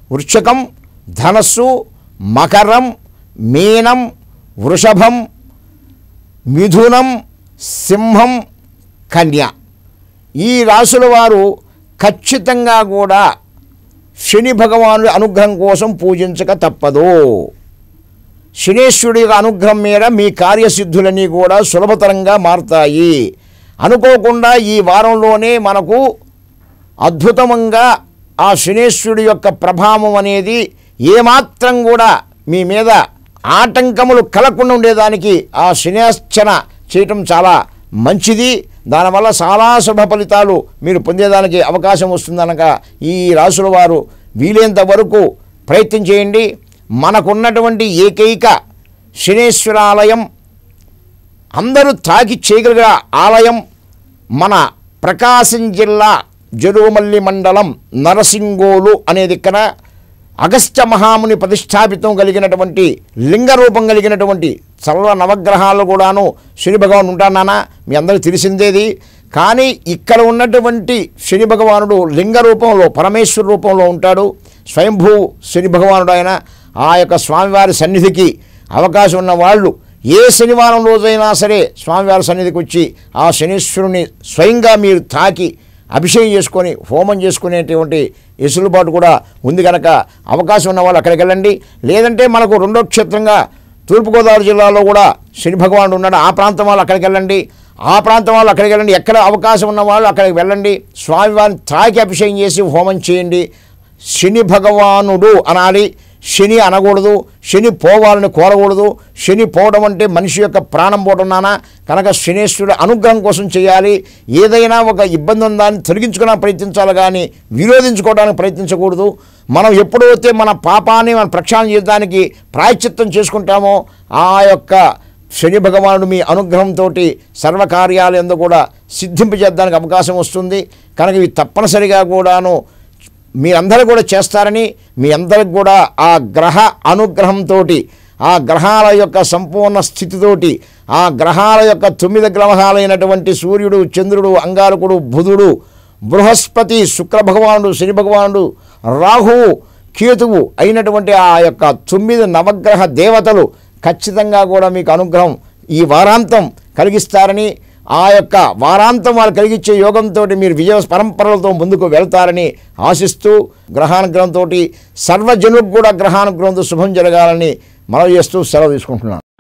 వృశ్చకం ధనస్సు మకరం మీనం వృషభం మిథునం సింహం కన్య ఈ రాసుల వారు ఖచ్చితంగా కూడా శని భగవానుడి అనుగ్రహం కోసం పూజించక తప్పదు శనేశ్వరుడి యొక్క అనుగ్రహం మేర మీ కార్యసిద్ధులన్నీ కూడా సులభతరంగా మారుతాయి అనుకోకుండా ఈ వారంలోనే మనకు అద్భుతంగా ఆ శనేశ్వరుడి యొక్క ప్రభావం అనేది ఏమాత్రం కూడా మీ మీద ఆటంకములు కలగకుండా ఉండేదానికి ఆ శనేశ్చన చేయటం చాలా మంచిది దానివల్ల చాలా శుభ ఫలితాలు మీరు పొందేదానికి అవకాశం వస్తుందనక ఈ రాసుల వారు వీలైనంత వరకు ప్రయత్నం చేయండి మనకున్నటువంటి ఏకైక శనేశ్వర ఆలయం అందరూ తాకి చేయగలిగిన ఆలయం మన ప్రకాశం జిల్లా జరుమల్లి మండలం నరసింగోలు అనేది ఇక్కడ అగస్త్య మహాముని ప్రతిష్టాపితం కలిగినటువంటి లింగ రూపం కలిగినటువంటి సర్వ నవగ్రహాలు కూడాను శని భగవాన్ ఉంటానా మీ అందరికీ తెలిసిందేది కానీ ఇక్కడ ఉన్నటువంటి శని భగవానుడు లింగ రూపంలో పరమేశ్వర రూపంలో ఉంటాడు స్వయంభూ శని భగవానుడు ఆయన ఆ యొక్క స్వామివారి సన్నిధికి అవకాశం ఉన్న వాళ్ళు ఏ శనివారం రోజైనా సరే స్వామివారి సన్నిధికి వచ్చి ఆ శనీశ్వరుని స్వయంగా మీరు తాకి అభిషేకం చేసుకొని హోమం చేసుకునేటువంటి ఎసులుబాటు కూడా ఉంది కనుక అవకాశం ఉన్న వాళ్ళు అక్కడికి వెళ్ళండి లేదంటే మనకు రెండో క్షేత్రంగా తూర్పుగోదావరి జిల్లాలో కూడా శని భగవానుడు ఉన్నాడు ఆ ప్రాంతం వాళ్ళు అక్కడికి వెళ్ళండి ఆ ప్రాంతం వాళ్ళు అక్కడికి వెళ్ళండి ఎక్కడ అవకాశం ఉన్న వాళ్ళు అక్కడికి వెళ్ళండి స్వామివారిని తాకి అభిషేకం చేసి హోమం చేయండి శని భగవానుడు అనాలి శని అనకూడదు శని పోవాలని కోరకూడదు శని పోవడం అంటే మనిషి యొక్క ప్రాణం పోతున్నానా కనుక శనేశ్వరుడు అనుగ్రహం కోసం చేయాలి ఏదైనా ఒక ఇబ్బంది ఉందని తొలగించుకోవడానికి ప్రయత్నించాలి కానీ విరోధించుకోవడానికి ప్రయత్నించకూడదు మనం ఎప్పుడైతే మన పాపాన్ని మనం ప్రక్షాళన చేయడానికి ప్రాయశ్చిత్తం చేసుకుంటామో ఆ యొక్క శని భగవానుడు మీ అనుగ్రహంతో సర్వకార్యాలు ఎందు కూడా సిద్ధింపజేయడానికి అవకాశం వస్తుంది కనుక ఇవి తప్పనిసరిగా కూడాను మీరందరూ కూడా చేస్తారని మీ అందరికి కూడా ఆ గ్రహ అనుగ్రహంతో ఆ గ్రహాల యొక్క సంపూర్ణ స్థితితోటి ఆ గ్రహాల యొక్క తొమ్మిది గ్రహాలైనటువంటి సూర్యుడు చంద్రుడు అంగారకుడు బుధుడు బృహస్పతి శుక్ర భగవానుడు శని భగవానుడు రాహువు కేతువు అయినటువంటి ఆ యొక్క తొమ్మిది నవగ్రహ దేవతలు ఖచ్చితంగా కూడా మీకు అనుగ్రహం ఈ వారాంతం కలిగిస్తారని ఆ యొక్క వారాంతం వాళ్ళు కలిగించే యోగంతో మీరు విజయ పరంపరలతో ముందుకు వెళ్తారని ఆశిస్తూ గ్రహానుగ్రహంతో సర్వజనులకు కూడా గ్రహానుగ్రహంతో శుభం జరగాలని మనవి చేస్తూ సెలవు తీసుకుంటున్నాను